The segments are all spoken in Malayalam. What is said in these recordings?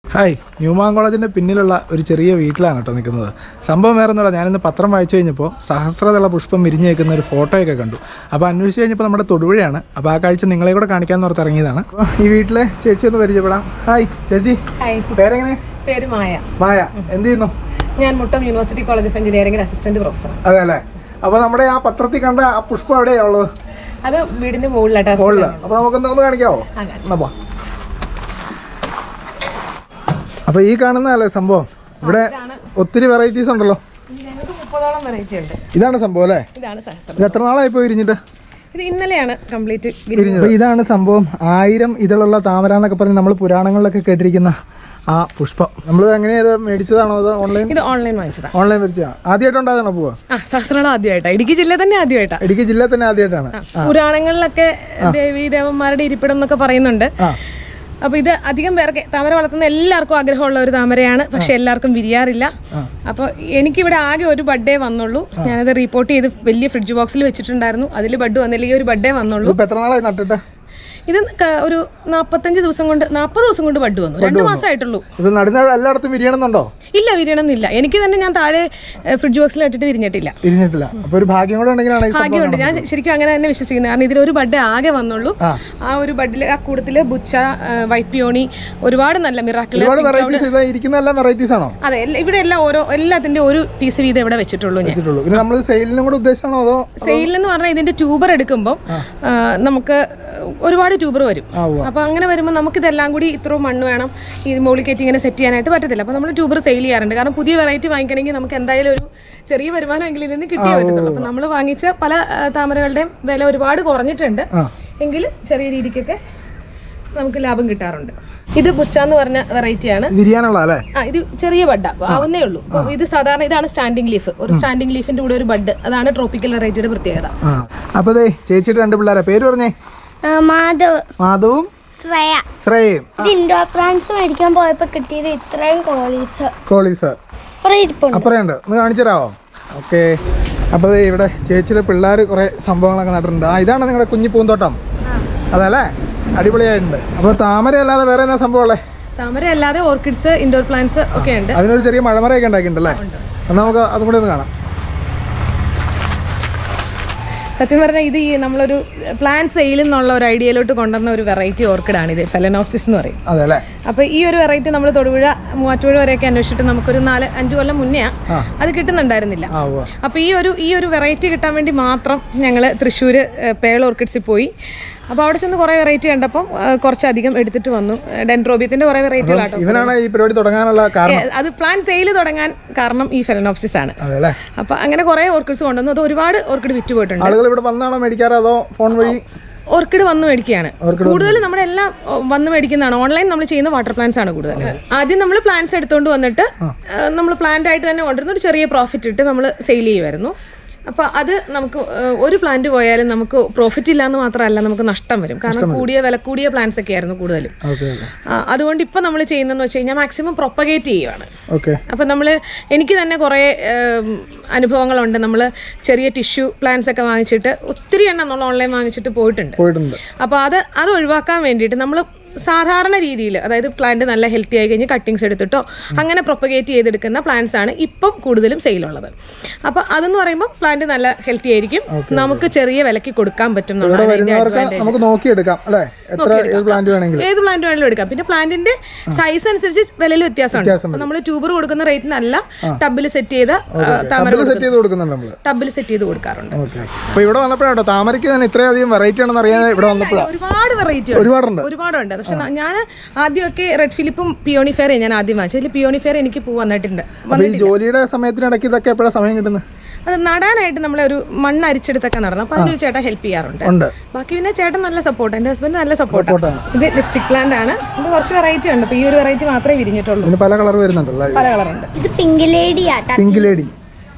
ഹായ് ന്യൂമാൻ കോളേജിൻ്റെ പിന്നിലുള്ള ഒരു ചെറിയ വീട്ടിലാണ് കേട്ടോ നിൽക്കുന്നത് സംഭവം വേറെ ഒന്നുമില്ല ഞാനിന്ന് പത്രം വായിച്ചു കഴിഞ്ഞപ്പോൾ സഹസ്രദള പുഷ്പം വിരിഞ്ഞ് നിൽക്കുന്ന ഒരു ഫോട്ടോയൊക്കെ കണ്ടു അപ്പോൾ അന്വേഷിച്ച് കഴിഞ്ഞപ്പോൾ നമ്മുടെ തൊടുപുഴയാണ് അപ്പോൾ ആ കാഴ്ച നിങ്ങളെ കൂടെ കാണിക്കാമെന്ന് ഓർത്ത് ഇറങ്ങിയതാണ് അപ്പോൾ ഈ വീട്ടിലെ ചേച്ചി ഒന്ന് പരിചയപ്പെടാം ഹായ് ചേച്ചി ഹായ് പേരെങ്ങനെ പേര് മായ മായ എന്ത് ചെയ്യുന്നു ഞാൻ മുട്ടം യൂണിവേഴ്സിറ്റി കോളേജ് ഓഫ് എഞ്ചിനീയറിംഗിൽ അസിസ്റ്റന്റ് പ്രൊഫസറാണ് അതെ അല്ലേ അപ്പോൾ നമ്മുടെ ആ പത്രത്തിൽ കണ്ട ആ പുഷ്പം എവിടെയാണ് ഉള്ളത് അത് വീടിന്റെ മുകളിലായിട്ട് മുകളിൽ അപ്പോൾ നമുക്കൊന്ന് ഒന്ന് കാണിക്കാവോ എന്നാ പോ അപ്പോൾ ഈ കാണുന്നതല്ലേ സംഭവം ഇവിടെ ഒത്തിരി വെറൈറ്റീസ് ഉണ്ടല്ലോ ഞങ്ങൾക്ക് മുപ്പതോളം വെറൈറ്റി ഉണ്ട് ഇതാണ് സംഭവം അല്ലേ ഇതാണ് സഹസ്രം ഇത് എത്ര നാളായി പോയി വിരിഞ്ഞിട്ട് ഇത് ഇന്നലെയാണ് കംപ്ലീറ്റ് അപ്പൊ ഇതാണ് സംഭവം ആയിരം ഇതിലുള്ള താമര എന്നൊക്കെ പറഞ്ഞ് നമ്മൾ പുരാണങ്ങളിലൊക്കെ കേട്ടിരിക്കുന്ന ആ പുഷ്പം നമ്മൾ എങ്ങനെയാ ഇത് മേടിച്ചതാണോ അതോ ഓൺലൈൻ ഇത് ഓൺലൈൻ വാങ്ങിച്ചതാ ഓൺലൈൻ മേടിച്ചതാ ആദ്യമായിട്ടുണ്ടാകണോ പോവാ ആ സഹസ്രളം ആദ്യമായിട്ടാ ഇടുക്കി ജില്ല തന്നെ ആദ്യമായിട്ടാ ഇടുക്കി ജില്ലയിൽ തന്നെ ആദ്യമായിട്ടാണ് പുരാണങ്ങളിലൊക്കെ ദേവി ദേവന്മാരുടെ ഇരിപ്പിടം എന്നൊക്കെ പറയുന്നുണ്ട് ആ അപ്പൊ ഇത് അധികം പേർക്ക് താമര വളർത്തുന്ന എല്ലാവർക്കും ആഗ്രഹമുള്ള ഒരു താമരയാണ് പക്ഷെ എല്ലാവർക്കും വിരിയാറില്ല അപ്പൊ എനിക്കിവിടെ ആകെ ഒരു ബഡേ വന്നുള്ളൂ ഞാനത് റിപ്പോർട്ട് ചെയ്ത് വലിയ ഫ്രിഡ്ജ് ബോക്സിൽ വെച്ചിട്ടുണ്ടായിരുന്നു അതിൽ ബഡ് വന്നില്ല ഈ ഒരു ബഡേ വന്നുള്ളൂ ഇതിപ്പോ എത്ര നാളായി നട്ടിട്ട് ഇത് ക- ഒരു നാപ്പത്തഞ്ച് ദിവസം കൊണ്ട് നാപ്പത് ദിവസം കൊണ്ട് ബഡ് വന്നു രണ്ട് മാസമായിട്ടുള്ളൂ ഇത് നടുന്ന എല്ലായിടത്തും വിരിയണമെന്നുണ്ടോ ഇല്ല വിരിയണമെന്നില്ല എനിക്ക് തന്നെ ഞാൻ താഴെ ഫ്രിഡ്ജ് ബോക്സിൽ ഇട്ടിട്ട് വിരിഞ്ഞിട്ടില്ല വിരിഞ്ഞിട്ടില്ല അപ്പൊ ഒരു ഭാഗ്യം കൂടെ ഉണ്ടെങ്കിലാണ് ഈ സംഭവം ഭാഗ്യമുണ്ട് ഞാൻ ശരിക്കും അങ്ങനെ തന്നെ വിശ്വസിക്കുന്നത് കാരണം ഇതിലൊരു ബഡ് ആകെ വന്നുള്ളൂ ആ. ആ ഒരു ബഡിൽ ആ കൂട്ടത്തില് ബുച്ച വൈറ്റ് പിയോണി ഒരുപാട് നല്ല മിറാക്കിള് ഒരുപാട് വെറൈറ്റീസ് ഇത് ഇരിക്കുന്ന എല്ലാം വെറൈറ്റീസ് ആണോ അതെ എല്ലാ- ഇവിടെ എല്ലാം ഓരോ എല്ലാത്തിന്റെ ഒരു പീസ് വീതം ഇവിടെ വെച്ചിട്ടുള്ളൂ ഞാൻ വെച്ചിട്ടുള്ളൂ പിന്നെ നമ്മൾ സെയിലിനും കൂടെ ഉദ്ദേശമാണോ അതോ സെയിൽ എന്ന് പറഞ്ഞാൽ ഇതിന്റെ ട്യൂബർ എടുക്കുമ്പോൾ നമുക്ക് ഒരുപാട് ട്യൂബർ വരും ആ ഉവ്വ. അപ്പോൾ അങ്ങനെ വരുമ്പോൾ നമുക്ക് ഇതെല്ലാം കൂടി ഇത്രയും മണ്ണ് വേണം ഈ മുകളിൽ കയറ്റി ഇങ്ങനെ സെറ്റ് ചെയ്യാനായിട്ട് പറ്റത്തില്ല അപ്പോൾ നമ്മൾ ട്യൂബർ സെയിൽ ചെയ്യാറുണ്ട് കാരണം പുതിയ വെറൈറ്റി വാങ്ങിക്കണമെങ്കിൽ നമുക്ക് എന്തായാലും ഒരു ചെറിയ വരുമാനമെങ്കിലും ഇതിൽ നിന്ന് കിട്ടിയേ പറ്റത്തുള്ളൂ അപ്പോൾ നമ്മൾ വാങ്ങിച്ച പല ആ, താമരകളുടെയും വില ഒരുപാട് കുറഞ്ഞിട്ടുണ്ട് ആ എങ്കിലും ചെറിയ രീതിക്കൊക്കെ നമുക്ക് ലാഭം കിട്ടാറുണ്ട് ഇത് ബുച്ച എന്ന് പറഞ്ഞ വെറൈറ്റിയാണ് വിരിയാനുള്ള അല്ലേ ആ ഇത് ചെറിയ ബഡ് ആവുന്നേ ഉള്ളൂ അപ്പൊ ഇത് സാധാരണ ഇതാണ് സ്റ്റാൻഡിംഗ് ലീഫ് ഒരു സ്റ്റാൻഡിംഗ് ലീഫിന്റെ കൂടെ ഒരു ബഡ് അതാണ് ട്രോപ്പിക്കൽ വെറൈറ്റിയുടെ പ്രത്യേകത ആ അപ്പൊ ദേ ചേച്ചിയുടെ രണ്ട് പിള്ളേരെ പേര് പറഞ്ഞേ ആ, മാധവ് മാധവും ശ്രേയ ശ്രേയയും ഇത് ഇൻഡോർ പ്ലാന്റ്സ് മേടിക്കാൻ പോയപ്പോ കിട്ടിയത് ഇത്രയും കോളീസ് കോളീസ് കുറെ ഇരിപ്പുണ്ട് അപ്പറയുണ്ട് ഒന്ന് കാണിച്ചു തരാമോ ഓക്കെ അപ്പോൾ ദേ ഇവിടെ ചേച്ചിയുടെ പിള്ളേർ കുറേ സംഭവങ്ങളൊക്കെ നട്ടിട്ടുണ്ട് ആ ഇതാണ് നിങ്ങളുടെ കുഞ്ഞി പൂന്തോട്ടം അതല്ലേ അടിപൊളിയായിട്ടുണ്ട് അപ്പോൾ താമര അല്ലാതെ വേറെ എന്നാ സംഭവമുള്ളേ താമര അല്ലാതെ ഓർക്കിഡ്സ് ഇൻഡോർ പ്ലാന്റ്സ് ഒക്കെ ഉണ്ട് അതിനൊരു ചെറിയ മഴമറയൊക്കെ ഉണ്ടാക്കിയിട്ടുണ്ടല്ലേ എന്നാൽ നമുക്ക് അതും കൂടി ഒന്ന് കാണാം സത്യം പറഞ്ഞാൽ ഇത് ഈ നമ്മളൊരു പ്ലാൻ സെയിൽ എന്നുള്ള ഒരു ഐഡിയയിലോട്ട് കൊണ്ടുവന്ന ഒരു വെറൈറ്റി ഓർക്കിഡാണ് ഇത് ഫെലനോപ്സിസ് എന്ന് പറയും അതെ അല്ലേ അപ്പോൾ ഈ ഒരു വെറൈറ്റി നമ്മൾ തൊടുപുഴ മൂവാറ്റുപുഴ വരെയൊക്കെ അന്വേഷിച്ചിട്ട് നമുക്കൊരു നാല് അഞ്ച് കൊല്ലം മുന്നേ ആ. അത് കിട്ടുന്നുണ്ടായിരുന്നില്ല ആ ഉവ്വ അപ്പോൾ ഈ ഒരു ഈ ഒരു വെറൈറ്റി കിട്ടാൻ വേണ്ടി മാത്രം ഞങ്ങൾ തൃശ്ശൂർ പേൾ ഓർക്കിഡ്സിൽ പോയി അപ്പോൾ അവിടെ ചെന്ന് കുറേ വെറൈറ്റി കണ്ടപ്പം ആ, കുറച്ചധികം എടുത്തിട്ട് വന്നു ഡെൻട്രോബിയത്തിൻ്റെ കുറേ വെറൈറ്റികളാട്ടോ ഇവനാണ് ഈ പരിപാടി തുടങ്ങാനുള്ള കാരണം അത് പ്ലാൻ സെയിൽ തുടങ്ങാൻ കാരണം ഈ ഫെലനോപ്സിസ് ആണ് അതെ അല്ലേ അപ്പോൾ അങ്ങനെ കുറേ ഓർക്കിഡ്സ് കൊണ്ടുവന്നു അത് ഒരുപാട് ഓർക്കിഡ് വിറ്റ് പോയിട്ടുണ്ട് ആളുകൾ ഇവിടെ വന്നാണോ മേടിക്കാറ് അതോ ഫോൺ വഴി ഓർക്കിഡ് വന്ന് മേടിക്കുകയാണ് കൂടുതൽ നമ്മുടെ എല്ലാം ഓ, വന്ന് മേടിക്കുന്നതാണ് ഓൺലൈൻ നമ്മൾ ചെയ്യുന്ന വാട്ടർ പ്ലാന്റ്സ് ആണ് കൂടുതൽ ആദ്യം നമ്മൾ പ്ലാന്റ്സ് എടുത്തുകൊണ്ട് വന്നിട്ട് നമ്മൾ പ്ലാന്റ് ആയിട്ട് തന്നെ കൊണ്ടുവന്ന് ഒരു ചെറിയ പ്രോഫിറ്റ് ഇട്ട് നമ്മൾ സെയിൽ ചെയ്യുമായിരുന്നു അപ്പോൾ അത് നമുക്ക് ഏഹ്, ഒരു പ്ലാന്റ് പോയാലും നമുക്ക് പ്രോഫിറ്റ് ഇല്ലാന്ന് മാത്രമല്ല നമുക്ക് നഷ്ടം വരും കാരണം കൂടിയ വില കൂടിയ പ്ലാന്റ്സ് ഒക്കെ ആയിരുന്നു കൂടുതലും ഓക്കെ ഓക്കെ ആ, അതുകൊണ്ട് ഇപ്പം നമ്മൾ ചെയ്യുന്നതെന്ന് വെച്ച് കഴിഞ്ഞാൽ മാക്സിമം പ്രൊപ്പഗേറ്റ് ചെയ്യുവാണ് ഓക്കെ അപ്പം നമ്മൾ എനിക്ക് തന്നെ കുറേ ഏം, അനുഭവങ്ങളുണ്ട് നമ്മൾ ചെറിയ ടിഷ്യൂ പ്ലാന്റ്സ് ഒക്കെ വാങ്ങിച്ചിട്ട് ഒത്തിരി എണ്ണം നമ്മൾ ഓൺലൈൻ വാങ്ങിച്ചിട്ട് പോയിട്ടുണ്ട് പോയിട്ടുണ്ട് അപ്പോൾ അത് അത് ഒഴിവാക്കാൻ വേണ്ടിയിട്ട് നമ്മൾ സാധാരണ രീതിയിൽ അതായത് പ്ലാന്റ് നല്ല ഹെൽത്തി ആയി കഴിഞ്ഞ് കട്ടിങ്സ് എടുത്തിട്ടോ അങ്ങനെ പ്രൊപ്പഗേറ്റ് ചെയ്തെടുക്കുന്ന പ്ലാന്റ്സ് ആണ് ഇപ്പം കൂടുതലും സെയിലുള്ളത് അപ്പോൾ അതെന്ന് പറയുമ്പോൾ പ്ലാന്റ് നല്ല ഹെൽത്തി ആയിരിക്കും നമുക്ക് ചെറിയ വിലയ്ക്ക് കൊടുക്കാൻ പറ്റും ഇവിടെ എന്നുള്ളതാണ് അതിന്റെ വരുന്നവർക്ക് advantage. നമുക്ക് നോക്കിയെടുക്കാം അല്ലേ എത്ര ഏത് പ്ലാന്റ് വേണമെങ്കിലും ഏത് പ്ലാന്റ് വേണമെങ്കിലും എടുക്കാം പിന്നെ പ്ലാന്റിന്റെ സൈസ് അനുസരിച്ച് വിലയിൽ വ്യത്യാസമുണ്ട് വ്യത്യാസം അപ്പോൾ നമ്മൾ ട്യൂബർ കൊടുക്കുന്ന റേറ്റിനല്ല ടബിൽ സെറ്റ് ചെയ്ത ആ, താമര ടബിൽ സെറ്റ് ചെയ്ത് കൊടുക്കുന്നുണ്ട് നമ്മൾ ടബിൽ സെറ്റ് ചെയ്ത് കൊടുക്കാറുണ്ട് ഓക്കെ അപ്പോൾ ഇവിടെ വന്നപ്പോഴാട്ടോ താമരയ്ക്ക് തന്നെ ഇത്രയധികം വെറൈറ്റി ആണെന്ന് അറിയാതെ ഇവിടെ വന്നപ്പോഴാണ് ഒരുപാട് വെറൈറ്റി ഒരുപാടുണ്ട് ഒരുപാടുണ്ട് പക്ഷെ ഞാൻ ആദ്യമൊക്കെ റെഡ് ഫിലിപ്പും പിയോണി ഫെയർ ഞാൻ ആദ്യം വാങ്ങിച്ചത് അതിൽ പിയോണി ഫെയർ എനിക്ക് പൂ വന്നിട്ടുണ്ട് അപ്പോൾ ഈ ജോലിയുടെ സമയത്തിനിടയ്ക്ക് ഇതൊക്കെ എപ്പോഴാണ് സമയം കിട്ടുന്നത് അത് നടാനായിട്ട് നമ്മളെ ഒരു മണ്ണ് അരിച്ചെടുത്തൊക്കെ നടണം അപ്പൊ അതിനൊരു ചേട്ടൻ ഹെൽപ്പ് ചെയ്യാറുണ്ട് ഉണ്ട് ബാക്കി പിന്നെ ചേട്ടൻ നല്ല സപ്പോർട്ട് എൻ്റെ ഹസ്ബൻഡ് നല്ല സപ്പോർട്ട് സപ്പോർട്ടാണ് ഇത് ലിപ്സ്റ്റിക് പ്ലാന്റ് ആണ് ഇത് കുറച്ച് വെറൈറ്റി ഉണ്ട് അപ്പോൾ ഈ ഒരു വെറൈറ്റി മാത്രമേ വിരിഞ്ഞിട്ടുള്ളൂ ഇതിന് പല കളർ വരുന്നുണ്ടല്ലോ പല കളറുണ്ട് ഇത് പിങ്ക് ലേഡിയാ പിങ്ക് ലേഡി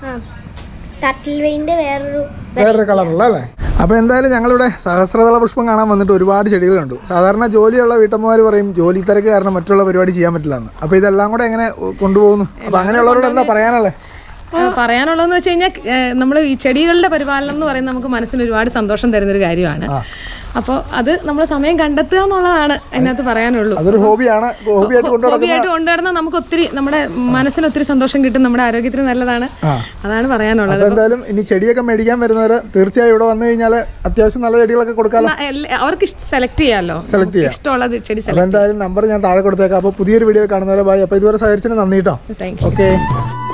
ടട്ടിൽ വെയിന്റെ വേറൊരു വേറൊരു കളറുള്ള അല്ലേ അപ്പോൾ എന്തായാലും ഞങ്ങളിവിടെ സഹസ്രദള പുഷ്പം കാണാൻ വന്നിട്ട് ഒരുപാട് ചെടികൾ കണ്ടു സാധാരണ ജോലിയുള്ള വീട്ടമ്മമാർ പറയും ജോലി തിരക്ക് കാരണം മറ്റുള്ള പരിപാടി ചെയ്യാൻ പറ്റില്ലെന്ന് അപ്പോൾ ഇതെല്ലാം കൂടെ എങ്ങനെ കൊണ്ടുപോകുന്നു അപ്പോൾ അങ്ങനെയുള്ളവരോട് എന്താ പറയാനുള്ളത് ആ, പറയാനുള്ളതെന്ന് വെച്ച് കഴിഞ്ഞാൽ നമ്മൾ ഈ ചെടികളുടെ പരിപാലനം എന്ന് പറയുന്നത് നമുക്ക് മനസ്സിന് ഒരുപാട് സന്തോഷം തരുന്ന ഒരു കാര്യമാണ് അപ്പോൾ അത് നമ്മൾ സമയം കണ്ടെത്തുക എന്നുള്ളതാണ് അതിനകത്ത് പറയാനുള്ളൂ അതൊരു ഹോബിയാണ് ഹോബിയായിട്ട് കൊണ്ടു ഹോബിയായിട്ട് കൊണ്ടുവരുന്ന നമുക്ക് ഒത്തിരി നമ്മുടെ മനസ്സിന് ഒത്തിരി സന്തോഷം കിട്ടും നമ്മുടെ ആരോഗ്യത്തിന് നല്ലതാണ് ആ. അതാണ് പറയാനുള്ളത് അപ്പോൾ എന്തായാലും ഇനി ചെടിയൊക്കെ മേടിക്കാൻ വരുന്നവർ തീർച്ചയായും ഇവിടെ വന്നു കഴിഞ്ഞാൽ അത്യാവശ്യം നല്ല ചെടികളൊക്കെ കൊടുക്കാമല്ലോ ന- എല്ലാ- അവർക്ക് സെലക്ട് ചെയ്യാമല്ലോ Select ചെയ്യാം. ഇഷ്ടമുള്ള ചെടി അപ്പോൾ സെലക്ട് എന്തായാലും നമ്പർ ഞാൻ താഴെ കൊടുത്തേക്കാം അപ്പോൾ പുതിയൊരു വീഡിയോ കാണുന്നവരെ ബായ് അപ്പോൾ ഇതുവരെ സഹകരിച്ചതിന് നന്ദി കേട്ടോ താങ്ക് യു ഓക്കെ